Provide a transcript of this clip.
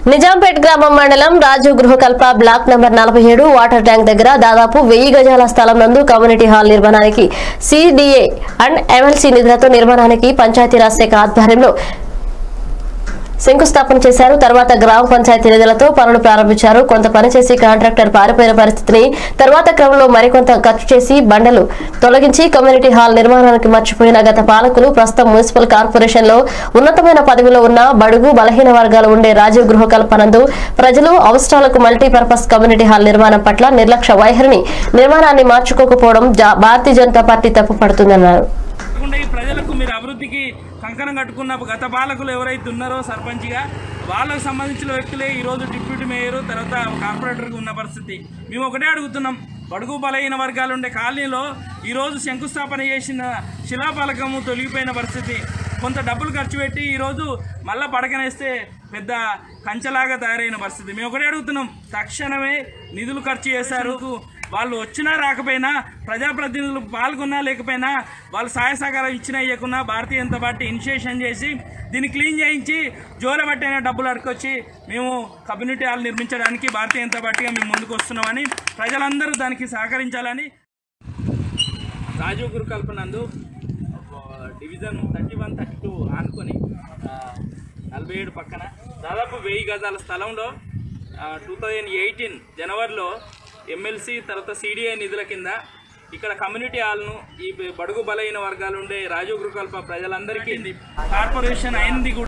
నిజాంపేట్ గ్రామం మండలం రాజు Gruhakalpa block number నలభై ఏడు వాటర్ ట్యాంక్ దగ్గర దాదాపు వెయ్యి గజాల స్థలం నందు కమ్యూనిటీ హాల్ నిర్మాణానికి సిడిఏ అండ్ ఎమ్మెల్సీ నిధులతో నిర్మాణానికి పంచాయతీరాజ్ శాఖ ఆధ్వర్యంలో శంకుస్థాపన చేశారు తర్వాత గ్రామ పంచాయతీ నిధులతో పనులు ప్రారంభించారు కొంత పని చేసి కాంట్రాక్టర్ పారిపోయిన పరిస్థితిని తర్వాత క్రమంలో మరికొంత ఖర్చు చేసి బండలు తొలగించి కమ్యూనిటీ హాల్ నిర్మాణానికి మర్చిపోయిన గత పాలకులు ప్రస్తుతం మున్సిపల్ కార్పొరేషన్ లో ఉన్నతమైన పదవిలో ఉన్న బడుగు బలహీన వర్గాలు ఉండే రాజీవ్ గృహ కల్పనందు ప్రజలు అవసరాలకు మల్టీపర్పస్ కమ్యూనిటీ హాల్ నిర్మాణం పట్ల నిర్లక్ష్య వైఖరిని నిర్మాణాన్ని మార్చుకోకపోవడం జా- భారతీయ జనతా పార్టీ తప్పుపడుతుందన్నారు కాకుండా ఈ ప్రజలకు మీరు అభివృద్ధికి కంకణం కట్టుకున్న గత పాలకులు ఎవరైతే ఉన్నారో సర్పంచ్గా వాళ్ళకు సంబంధించిన వ్యక్తులే ఈరోజు డిప్యూటీ మేయర్ తర్వాత కార్పొరేటర్గా ఉన్న పరిస్థితి మేము ఒకటే అడుగుతున్నాం బడుగు బలహీన వర్గాలు ఉండే కాలనీలో ఈరోజు శంకుస్థాపన చేసిన శిలాఫలకము తొలగిపోయిన పరిస్థితి కొంత డబ్బులు ఖర్చు పెట్టి ఈరోజు మళ్ళా పడకనేస్తే పెద్ద కంచెలాగా తయారైన పరిస్థితి మేము ఒకటే అడుగుతున్నాం తక్షణమే నిధులు ఖర్చు చేశారు వాళ్ళు వచ్చినా రాకపోయినా ప్రజాప్రతినిధులు పాల్గొన్నా లేకపోయినా వాళ్ళు సహాయ సహకారం ఇచ్చినా ఇవ్వకున్నా భారతీయ జనతా పార్టీ ఇనిషియేషన్ చేసి దీన్ని క్లీన్ చేయించి జోల పట్టైన డబ్బులు అడుకొచ్చి మేము కమ్యూనిటీ హాల్ నిర్మించడానికి భారతీయ జనతా పార్టీగా మేము ముందుకు వస్తున్నామని ప్రజలందరూ దానికి సహకరించాలని రాజీవ్ గురుకల్పనందు division thirty one thirty two ఆనుకొని ఆ, నలభై ఏడు పక్కన దాదాపు వెయ్యి గజాల స్థలంలో టూ థౌజండ్ ఎయిటీన్ జనవరిలో ఎమ్మెల్సీ తర్వాత సిడిఐ నిధుల కింద ఇక్కడ కమ్యూనిటీ హాల్ను ఈ బడుగు బలైన వర్గాలు ఉండే రాజీవ్ గృహకల్ప ప్రజలందరికీ కార్పొరేషన్ అయింది కూడా